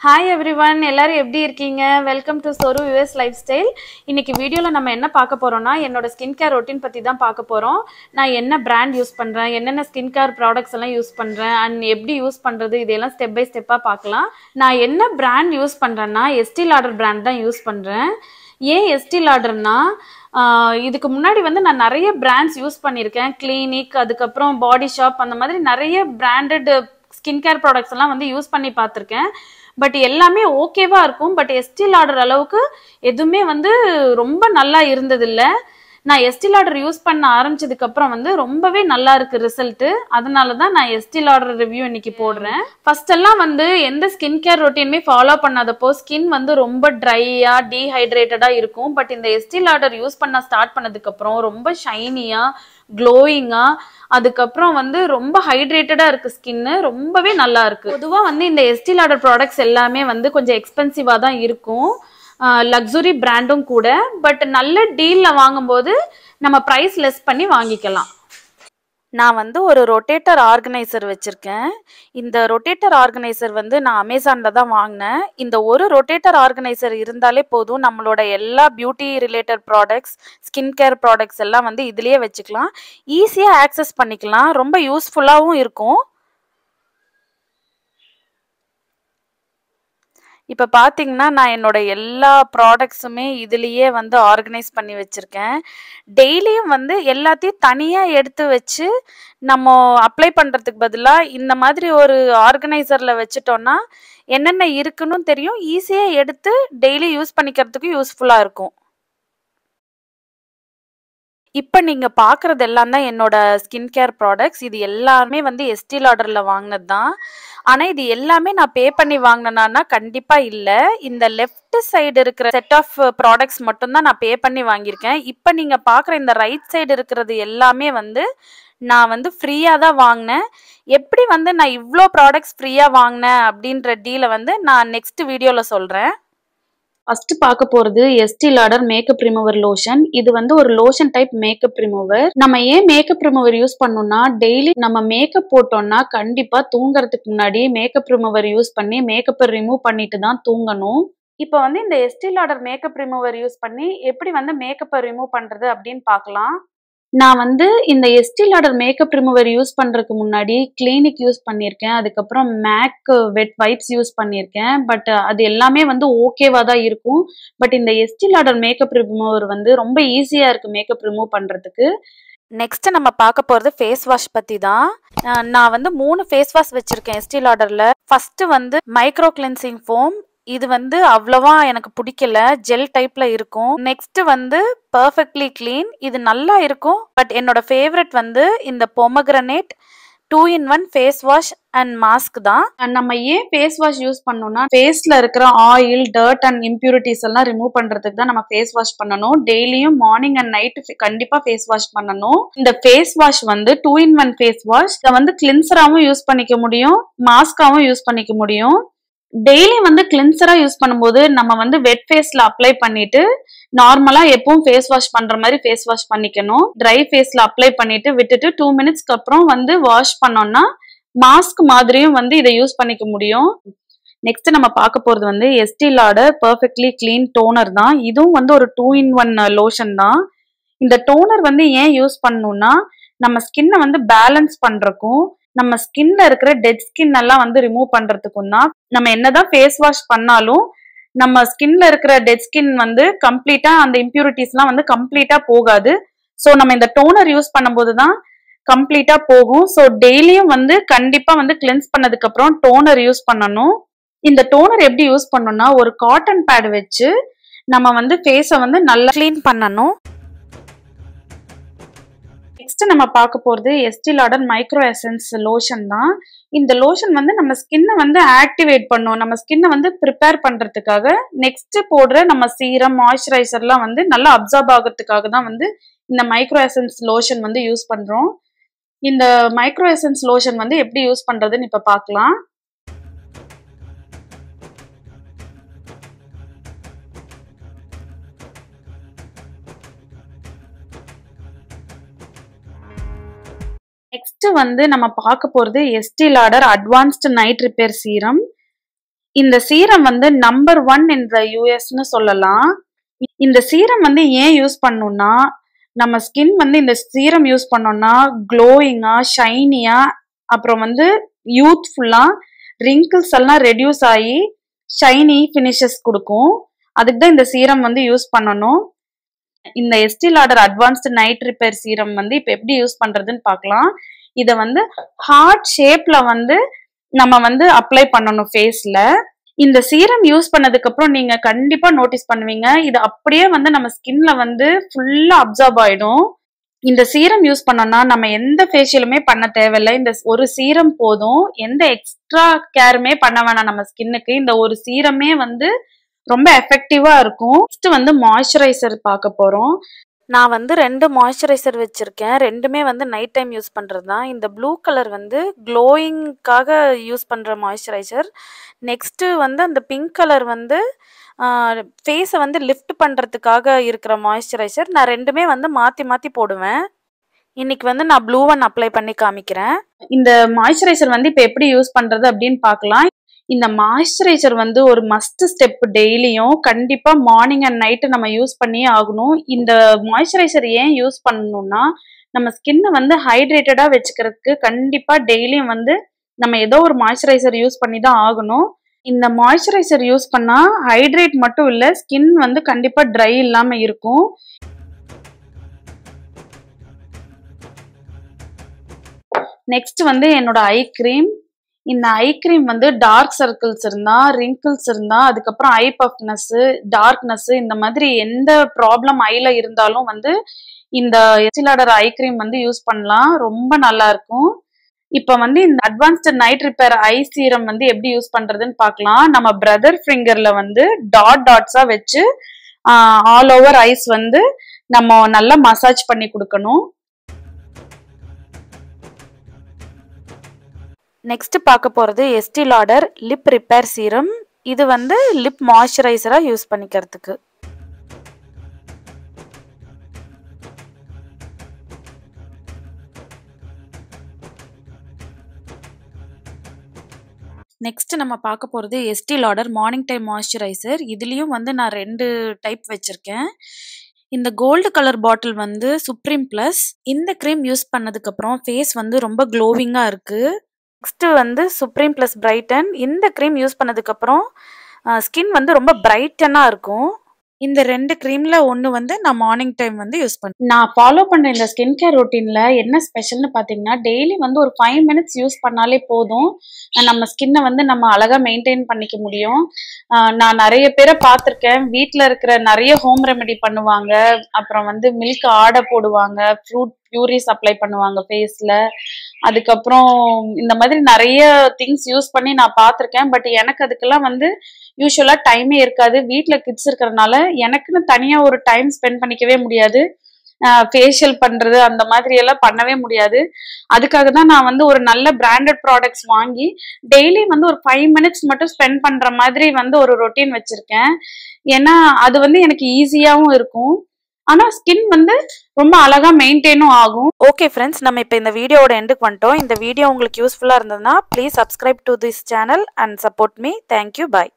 hi everyone எல்லாரும் எப்படி இருக்கீங்க வெல்கம் டு சொரு யூஎஸ் லைஃப் ஸ்டைல் இன்னைக்கு வீடியோவில் நம்ம என்ன பார்க்க போறோம்னா என்னோட ஸ்கின் கேர் ரொட்டீன் பற்றி தான் பார்க்க போகிறோம் நான் என்ன பிராண்ட் யூஸ் பண்ணுறேன் என்னென்ன ஸ்கின் கேர் ப்ராடக்ட்ஸ் எல்லாம் யூஸ் பண்ணுறேன் அண்ட் எப்படி யூஸ் பண்ணுறது இதெல்லாம் ஸ்டெப் பை ஸ்டெப்பாக பார்க்கலாம் நான் என்ன பிராண்ட் யூஸ் பண்ணுறேன்னா எஸ்டி லாடர் பிராண்ட் தான் யூஸ் பண்ணுறேன் ஏன் எஸ்டி லாடர்னா இதுக்கு முன்னாடி வந்து நான் நிறைய பிராண்ட்ஸ் யூஸ் பண்ணியிருக்கேன் கிளினிக் அதுக்கப்புறம் பாடி ஷாப் அந்த மாதிரி நிறைய பிராண்டட் ஸ்கின் கேர் ப்ராடக்ட்ஸ் எல்லாம் வந்து யூஸ் பண்ணி பார்த்துருக்கேன் பட் எல்லாமே ஓகேவா இருக்கும் பட் எஸ்டி லாடர் அளவுக்கு எதுவுமே வந்து ரொம்ப நல்லா இருந்ததில்ல நான் எஸ்டி லாடர் யூஸ் பண்ண ஆரம்பிச்சதுக்கு அப்புறம் வந்து ரொம்பவே நல்லா இருக்கு ரிசல்ட் அதனால தான் நான் எஸ்டி லாடர் ரிவ்யூ இன்னைக்கு போடுறேன் ஃபர்ஸ்ட் எல்லாம் வந்து எந்த ஸ்கின் கேர் ரொட்டீனுமே ஃபாலோ பண்ணாதப்போ ஸ்கின் வந்து ரொம்ப ட்ரையா டீஹைட்ரேட்டடா இருக்கும் பட் இந்த எஸ்டி லாடர் யூஸ் பண்ண ஸ்டார்ட் பண்ணதுக்கு அப்புறம் ரொம்ப ஷைனியா க்ளோயிங்கா அதுக்கப்புறம் வந்து ரொம்ப ஹைட்ரேட்டடா இருக்கு ஸ்கின்னு ரொம்பவே நல்லா இருக்கு பொதுவா வந்து இந்த எஸ்டி லாடர் ப்ராடக்ட்ஸ் எல்லாமே வந்து கொஞ்சம் எக்ஸ்பென்சிவா தான் இருக்கும் லக்ஸுரி பிராண்டும் கூட பட் நல்ல டீல்ல வாங்கும்போது நம்ம ப்ரைஸ் லெஸ் பண்ணி வாங்கிக்கலாம் நான் வந்து ஒரு ரொட்டேட்டர் ஆர்கனைசர் வச்சுருக்கேன் இந்த ரொட்டேட்டர் ஆர்கனைசர் வந்து நான் அமேசானில் தான் வாங்கினேன் இந்த ஒரு ரொட்டேட்டர் ஆர்கனைசர் இருந்தாலே போதும் நம்மளோட எல்லா beauty related products skin care products எல்லாம் வந்து இதுலேயே வச்சுக்கலாம் ஈஸியாக ஆக்சஸ் பண்ணிக்கலாம் ரொம்ப யூஸ்ஃபுல்லாகவும் இருக்கும் இப்போ பார்த்தீங்கன்னா நான் என்னோட எல்லா ப்ராடக்ட்ஸுமே இதுலேயே வந்து ஆர்கனைஸ் பண்ணி வச்சுருக்கேன் டெய்லியும் வந்து எல்லாத்தையும் தனியாக எடுத்து வச்சு நம்ம அப்ளை பண்ணுறதுக்கு பதிலாக இந்த மாதிரி ஒரு ஆர்கனைசரில் வச்சுட்டோன்னா என்னென்ன இருக்குன்னு தெரியும் ஈஸியாக எடுத்து டெய்லி யூஸ் பண்ணிக்கிறதுக்கு யூஸ்ஃபுல்லாக இருக்கும் இப்போ நீங்கள் பார்க்குறது எல்லாம் தான் என்னோட ஸ்கின் கேர் ப்ராடக்ட்ஸ் இது எல்லாமே வந்து எஸ்டி லாடரில் வாங்கினது தான் ஆனால் இது எல்லாமே நான் பே பண்ணி வாங்கினேன்னா கண்டிப்பாக இல்லை இந்த லெஃப்ட் சைடு இருக்கிற செட் ஆஃப் ப்ராடக்ட்ஸ் மட்டும்தான் நான் பே பண்ணி வாங்கியிருக்கேன் இப்போ நீங்கள் பார்க்குற இந்த ரைட் சைடு இருக்கிறது எல்லாமே வந்து நான் வந்து ஃப்ரீயாக தான் வாங்கினேன் எப்படி வந்து நான் இவ்வளோ ப்ராடக்ட்ஸ் ஃப்ரீயாக வாங்கினேன் அப்படின்ற டீலை வந்து நான் நெக்ஸ்ட் வீடியோவில் சொல்கிறேன் ஃபர்ஸ்ட் பார்க்க போறது Estee Lauder makeup remover lotion இது வந்து ஒரு லோஷன் டைப் மேக்கப் ரிமூவர் நம்ம ஏன் மேக்கப் ரிமூவர் யூஸ் பண்ணோம்னா டெய்லி நம்ம மேக்கப் போட்டோம்னா கண்டிப்பா தூங்குறதுக்கு முன்னாடி மேக்கப் ரிமூவர் யூஸ் பண்ணி மேக்கப்பை ரிமூவ் பண்ணிட்டு தான் தூங்கணும் இப்போ வந்து இந்த Estee Lauder makeup remover use பண்ணி எப்படி வந்து மேக்கப்பை ரிமூவ் பண்றது அப்படின்னு பார்க்கலாம் நான் வந்து இந்த Estee Lauder makeup remover use பண்ணுறதுக்கு முன்னாடி கிளினிக் யூஸ் பண்ணியிருக்கேன் அதுக்கப்புறம் மேக் வெட் வைப்ஸ் யூஸ் பண்ணியிருக்கேன் பட் அது எல்லாமே வந்து ஓகேவா தான் இருக்கும் பட் இந்த எஸ்டி லாடர் மேக்கப் ரிமூவர் வந்து ரொம்ப ஈஸியாக இருக்குது மேக்கப் ரிமூவ் பண்ணுறதுக்கு நெக்ஸ்ட் நம்ம பார்க்க போகிறது ஃபேஸ் வாஷ் பற்றி தான் நான் வந்து மூணு ஃபேஸ் வாஷ் வச்சுருக்கேன் எஸ்டி லாடரில் ஃபஸ்ட்டு வந்து மைக்ரோ கிளென்சிங் ஃபோம் இது வந்து அவ்வளவா எனக்கு பிடிக்கல ஜெல் டைப்ல இருக்கும் நெக்ஸ்ட் வந்து பர்ஃபெக்ட்லி க்ளீன் இது நல்லா இருக்கும் பட் என்னோட ஃபேவரட் வந்து இந்த pomegranate two in one face wash and mask தான் நம்ம ஏன் ஃபேஸ் வாஷ் யூஸ் பண்ணோம்னா ஃபேஸ்ல இருக்கிற ஆயில் டர்ட் அண்ட் இம்ப்யூரிட்டிஸ் எல்லாம் ரிமூவ் பண்றதுக்கு தான் நம்ம ஃபேஸ் வாஷ் பண்ணணும் டெய்லியும் மார்னிங் அண்ட் நைட் கண்டிப்பா ஃபேஸ் வாஷ் பண்ணணும் இந்த ஃபேஸ் வாஷ் வந்து two in one face wash இதை வந்து கிளின்சராகவும் யூஸ் பண்ணிக்க முடியும் மாஸ்காவும் யூஸ் பண்ணிக்க முடியும் டெய்லி வந்து கிளின்சரா யூஸ் பண்ணும்போது நம்ம வந்து வெட் ஃபேஸ்ல அப்ளை பண்ணிட்டு நார்மலா எப்பவும் ஃபேஸ் வாஷ் பண்ற மாதிரி ஃபேஸ் வாஷ் பண்ணிக்கணும் ட்ரை ஃபேஸ்ல அப்ளை பண்ணிட்டு விட்டுட்டு டூ மினிட்ஸ்க்கு அப்புறம் வந்து வாஷ் பண்ணோம்னா மாஸ்க் மாதிரியும் வந்து இதை யூஸ் பண்ணிக்க முடியும் நெக்ஸ்ட் நம்ம பார்க்க போறது வந்து Estee Lauder perfectly clean toner தான் இதுவும் வந்து ஒரு டூ இன் ஒன் லோஷன் தான் இந்த டோனர் வந்து ஏன் யூஸ் பண்ணணும்னா நம்ம ஸ்கின்னை வந்து பேலன்ஸ் பண்றக்கும் நம்ம ஸ்கின்ல இருக்கிற டெட் ஸ்கின் எல்லாம் வந்து ரிமூவ் பண்றதுக்கும் தான் நம்ம என்னதான் ஃபேஸ் வாஷ் பண்ணாலும் நம்ம ஸ்கின்ல இருக்கிற டெட் ஸ்கின் வந்து கம்ப்ளீட்டா அந்த இம்ப்யூரிட்டிஸ்லாம் வந்து கம்ப்ளீட்டா போகாது ஸோ நம்ம இந்த டோனர் யூஸ் பண்ணும்போது தான் கம்ப்ளீட்டா போகும் ஸோ டெய்லியும் வந்து கண்டிப்பா வந்து கிளென்ஸ் பண்ணதுக்கு அப்புறம் டோனர் யூஸ் பண்ணணும் இந்த டோனர் எப்படி யூஸ் பண்ணணும்னா ஒரு காட்டன் பேட் வச்சு நம்ம வந்து ஃபேஸை வந்து நல்லா க்ளீன் பண்ணணும் நெக்ஸ்ட் நம்ம பார்க்க போகிறது Estee Lauder micro essence lotion தான் இந்த லோஷன் வந்து நம்ம ஸ்கின்னை வந்து ஆக்டிவேட் பண்ணும் நம்ம ஸ்கின்னை வந்து ப்ரிப்பேர் பண்ணுறதுக்காக நெக்ஸ்ட் போடுற நம்ம சீரம் மாய்ஸ்சரைசர்லாம் வந்து நல்லா அப்சர்வ் ஆகிறதுக்காக தான் வந்து இந்த மைக்ரோ எசன்ஸ் லோஷன் வந்து யூஸ் பண்ணுறோம் இந்த மைக்ரோ எசன்ஸ் லோஷன் வந்து எப்படி யூஸ் பண்ணுறதுன்னு இப்போ பார்க்கலாம் நெக்ஸ்ட் வந்து நம்ம பார்க்க போகிறது Estee Lauder advanced night repair serum இந்த சீரம் வந்து நம்பர் ஒன் என்ற யூஎஸ்னு சொல்லலாம் இந்த சீரம் வந்து ஏன் யூஸ் பண்ணணும்னா நம்ம ஸ்கின் வந்து இந்த சீரம் யூஸ் பண்ணோம்னா க்ளோயிங்கா ஷைனியா அப்புறம் வந்து யூத்ஃபுல்லா ரிங்கிள்ஸ் எல்லாம் ரெடியூஸ் ஆகி ஷைனி ஃபினிஷஸ் கொடுக்கும் அதுக்கு தான் இந்த சீரம் வந்து யூஸ் பண்ணணும் இந்த Estee Lauder advanced night repair serum வந்து இப்போ எப்படி யூஸ் பண்றதுன்னு பார்க்கலாம் இதை வந்து ஹார்ட் ஷேப்ல வந்து நம்ம வந்து அப்ளை பண்ணணும் ஃபேஸ்ல இந்த சீரம் யூஸ் பண்ணதுக்கு அப்புறம் நீங்க கண்டிப்பா நோட்டீஸ் பண்ணுவீங்க இது அப்படியே வந்து நம்ம ஸ்கின்ல வந்து ஃபுல்லா அப்சர்வ் ஆயிடும் இந்த சீரம் யூஸ் பண்ணோம்னா நம்ம எந்த ஃபேஷியலுமே பண்ண தேவையில்லை இந்த ஒரு சீரம் போதும் எந்த எக்ஸ்ட்ரா கேருமே பண்ண வேணாம் நம்ம ஸ்கின்னுக்கு இந்த ஒரு சீரமே வந்து ரொம்ப எஃபெக்டிவா இருக்கும் நெக்ஸ்ட் வந்து மாய்ஸ்சரைசர் பார்க்க போறோம் நான் வந்து ரெண்டு மாய்ஸ்சரைசர் வச்சுருக்கேன் ரெண்டுமே வந்து நைட் டைம் யூஸ் பண்ணுறது தான் இந்த ப்ளூ கலர் வந்து க்ளோயிங்க்காக யூஸ் பண்ணுற மாய்ஸ்சரைசர் நெக்ஸ்ட்டு வந்து அந்த பிங்க் கலர் வந்து ஃபேஸை வந்து லிஃப்ட் பண்ணுறதுக்காக இருக்கிற மாய்ஸ்சரைசர் நான் ரெண்டுமே வந்து மாற்றி மாற்றி போடுவேன் இன்னைக்கு வந்து நான் ப்ளூ ஒன் அப்ளை பண்ணி காமிக்கிறேன் இந்த மாய்ஸ்சரைசர் வந்து இப்போ எப்படி யூஸ் பண்ணுறது அப்படின்னு பார்க்கலாம் இந்த மாய்ஸ்சரைசர் வந்து ஒரு மஸ்ட் ஸ்டெப் டெய்லியும் கண்டிப்பா மார்னிங் அண்ட் நைட்டு நம்ம யூஸ் பண்ணியே ஆகணும் இந்த மாய்ஸ்சரைசர் ஏன் யூஸ் பண்ணணும்னா நம்ம ஸ்கின்னை வந்து ஹைட்ரேட்டடா வச்சுக்கிறதுக்கு கண்டிப்பா டெய்லியும் வந்து நம்ம ஏதோ ஒரு மாய்ஸ்சரைசர் யூஸ் பண்ணி தான் ஆகணும் இந்த மாய்ஸ்சரைசர் யூஸ் பண்ணா ஹைட்ரேட் மட்டும் இல்ல ஸ்கின் வந்து கண்டிப்பா ட்ரை இல்லாம இருக்கும் நெக்ஸ்ட் வந்து என்னோட ஐ கிரீம் இந்த ஐ கிரீம் வந்து டார்க் சர்க்கிள்ஸ் இருந்தா ரிங்கிள்ஸ் இருந்தா அதுக்கப்புறம் ஐ பஃப்னஸ் டார்க்னஸ் இந்த மாதிரி எந்த ப்ராப்ளம் ஐல இருந்தாலும் வந்து இந்த எச்சிலாடர் ஐ கிரீம் வந்து யூஸ் பண்ணலாம் ரொம்ப நல்லா இருக்கும் இப்போ வந்து இந்த advanced night repair eye serum வந்து எப்படி யூஸ் பண்றதுன்னு பார்க்கலாம் நம்ம பிரதர் ஃபிங்கர்ல வந்து டாட் டாட்ஸா வச்சு ஆல் ஓவர் ஐஸ் வந்து நம்ம நல்லா மசாஜ் பண்ணி கொடுக்கணும் நெக்ஸ்ட் பார்க்க போகிறது Estee Lauder lip repair serum இது வந்து லிப் மாய்ஸ்சரைசராக யூஸ் பண்ணிக்கிறதுக்கு நெக்ஸ்ட் நம்ம பார்க்க போகிறது Estee Lauder morning time moisturiser இதுலேயும் வந்து நான் ரெண்டு டைப் வச்சுருக்கேன் இந்த கோல்டு கலர் பாட்டில் வந்து சுப்ரீம் ப்ளஸ் இந்த க்ரீம் யூஸ் பண்ணதுக்கப்புறம் ஃபேஸ் வந்து ரொம்ப க்ளோவிங்காக இருக்குது நெக்ஸ்ட்டு வந்து சுப்ரீம் ப்ளஸ் பிரைட்டன் இந்த க்ரீம் யூஸ் பண்ணதுக்கப்புறம் ஸ்கின் வந்து ரொம்ப பிரைட்டனாக இருக்கும் இந்த ரெண்டு க்ரீமில் ஒன்று வந்து நான் மார்னிங் டைம் வந்து யூஸ் பண்ணேன் நான் ஃபாலோ பண்ணுற இந்த ஸ்கின் கேர் ரொட்டீனில் என்ன ஸ்பெஷல்னு பார்த்தீங்கன்னா டெய்லி வந்து ஒரு ஃபைவ் மினிட்ஸ் யூஸ் பண்ணாலே போதும் நம்ம ஸ்கின்னை வந்து நம்ம அழகாக மெயின்டைன் பண்ணிக்க முடியும் நான் நிறைய பேரை பார்த்துருக்கேன் வீட்டில் இருக்கிற நிறைய ஹோம் ரெமெடி பண்ணுவாங்க அப்புறம் வந்து மில்க் ஆடை போடுவாங்க ஃப்ரூட் பியூரிஸ் அப்ளை பண்ணுவாங்க ஃபேஸில் அதுக்கப்புறம் இந்த மாதிரி நிறைய திங்ஸ் யூஸ் பண்ணி நான் பார்த்துருக்கேன் பட் எனக்கு அதுக்கெல்லாம் வந்து யூஸ்வலாக டைமே இருக்காது வீட்டில் கிட்ஸ் இருக்கிறனால எனக்குன்னு தனியாக ஒரு டைம் ஸ்பெண்ட் பண்ணிக்கவே முடியாது ஃபேஷியல் பண்ணுறது அந்த மாதிரி எல்லாம் பண்ணவே முடியாது அதுக்காக தான் நான் வந்து ஒரு நல்ல பிராண்டட் ப்ராடக்ட்ஸ் வாங்கி டெய்லி வந்து ஒரு ஃபைவ் மினிட்ஸ் மட்டும் ஸ்பெண்ட் பண்ணுற மாதிரி வந்து ஒரு ரொட்டீன் வச்சுருக்கேன் ஏன்னா அது வந்து எனக்கு ஈஸியாகவும் இருக்கும் ஆனால் ஸ்கின் வந்து ரொம்ப அழகாக மெயின்டைனும் ஆகும் ஓகே ஃப்ரெண்ட்ஸ் நம்ம இப்போ இந்த வீடியோவோட எண்டுக்கு வந்துட்டோம் இந்த வீடியோ உங்களுக்கு யூஸ்ஃபுல்லாக இருந்ததுன்னா please subscribe to this channel and support me thank you bye